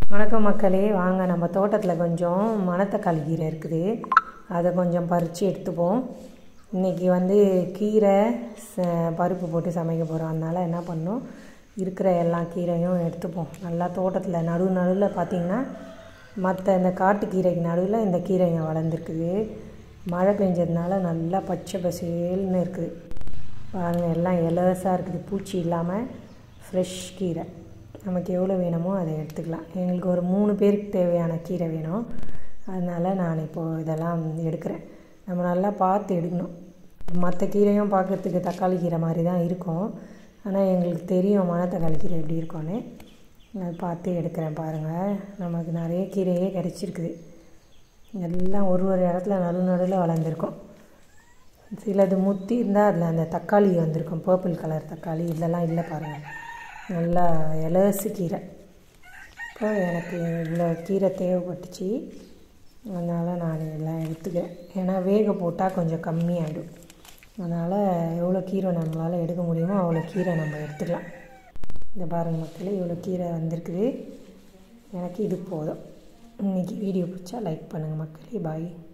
வணக்கம் மக்களே வாங்க நம்ம தோட்டத்தில் கொஞ்சம் மணத்தக்காளி கீரை இருக்குது அதை கொஞ்சம் பறித்து எடுத்துப்போம் இன்றைக்கி வந்து கீரை ச- பருப்பு போட்டு சமைக்க போகிறோம் அதனால் என்ன பண்ணோம் இருக்கிற எல்லா கீரையும் எடுத்துப்போம் நல்லா தோட்டத்தில் நடு நடுவில் பார்த்திங்கன்னா மற்ற இந்த காட்டுக்கீரைக்கு நடுவில் இந்த கீரைங்க வளர்ந்துருக்குது மழை பெஞ்சதுனால நல்லா பச்சை பசேல்னு இருக்குது பாருங்கள் எல்லாம் இலவசாக இருக்குது பூச்சி இல்லாமல் ஃப்ரெஷ் கீரை நமக்கு எவ்வளோ வேணுமோ அதை எடுத்துக்கலாம் எங்களுக்கு ஒரு மூணு பேருக்கு தேவையான கீரை வேணும் அதனால் நான் இப்போது இதெல்லாம் எடுக்கிறேன் நம்ம நல்லா பார்த்து எடுக்கணும் மற்ற கீரையும் பார்க்குறதுக்கு தக்காளி கீரை மாதிரி தான் இருக்கும் ஆனால் எங்களுக்கு தெரியும் மணத்தக்காளி கீரை எப்படி இருக்கும்னு அதை பார்த்து எடுக்கிறேன் பாருங்கள் நமக்கு நிறைய கீரையே கிடச்சிருக்குது எல்லாம் ஒரு ஒரு இடத்துல நடு நடுவில் வளர்ந்துருக்கும் சிலது முத்தி இருந்தால் அதில் அந்த தக்காளி வந்திருக்கும் பர்பிள் கலர் தக்காளி இதெல்லாம் இல்லை பாருங்கள் நல்லா இலசு கீரை இப்போ எனக்கு இவ்வளோ கீரை தேவைப்பட்டுச்சு அதனால் நான் இதெல்லாம் எடுத்துக்கிறேன் ஏன்னா வேக போட்டால் கொஞ்சம் கம்மியாகிடும் அதனால் எவ்வளோ கீரை நம்மளால் எடுக்க முடியுமோ அவ்வளோ கீரை நம்ம எடுத்துக்கலாம் இந்த பாருங்கள் மக்களே இவ்வளோ கீரை வந்திருக்குது எனக்கு இது போதும் இன்றைக்கி வீடியோ பிடிச்சா லைக் பண்ணுங்கள் மக்களே பாய்